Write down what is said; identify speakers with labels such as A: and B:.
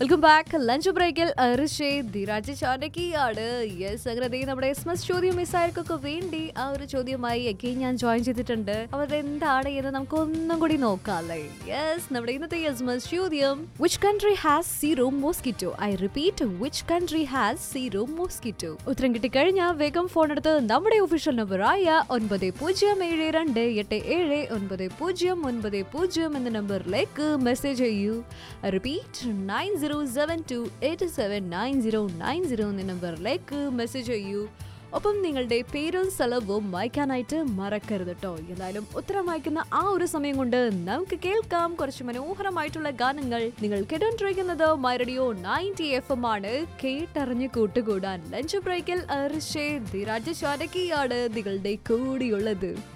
A: welcome back lunch ബ്രേക്കിൽ ഋഷേ ധിരാജ് ചാനകിയാണ് yes അങ്ങനെ ദേ നമ്മുടെ എസ്മസ് ചോദ്യം മിസ്സായർക്കൊക്കെ വേണ്ടി ആ ഒരു ചോദ്യമായി ഒക്കെ ഞാൻ ജോയിൻ ചെയ്തിട്ടുണ്ട് അവർ എന്താണ് എന്ന് നമുക്ക് ഒന്നും കൂടി നോക്കാം അല്ലേ യെസ് നമ്മുടെ ഇന്നത്തെ എസ്മസ് ചോദ്യം which country has zero mosquito I repeat which country has zero mosquito ഉത്തരം കിട്ടിക്കഴിഞ്ഞാൽ വേഗം ഫോൺ എടുത്ത് നമ്മുടെ ഒഫീഷ്യൽ നമ്പറായ ഒൻപത് പൂജ്യം ഏഴ് രണ്ട് എട്ട് ഏഴ് ഒൻപത് പൂജ്യം ഒൻപത് പൂജ്യം എന്ന നമ്പറിലേക്ക് മെസ്സേജ് ചെയ്യൂ repeat nine zero seven two eight seven nine zero nine zero എന്ന നമ്പറിലേക്ക് മെസ്സേജ് ചെയ്യൂ ഒപ്പം നിങ്ങളുടെ പേരും സ്ഥലവും വായിക്കാനായിട്ട് മറക്കരുത് കേട്ടോ എന്തായാലും ഉത്തരം വായിക്കുന്ന ആ ഒരു സമയം കൊണ്ട് നമുക്ക് കേൾക്കാം കുറച്ച് മനോഹരമായിട്ടുള്ള ഗാനങ്ങൾ നിങ്ങൾ കേട്ടോണ്ടിരിക്കുന്നത് my radio ninety F M ആണ് കേട്ടറിഞ്ഞ് കൂട്ടുകൂടാൻ ലഞ്ച് ബ്രേക്കിൽ അർഷേ ധിരാജ് ശാരകിയാണ് നിങ്ങളുടെ കൂടിയുള്ളത്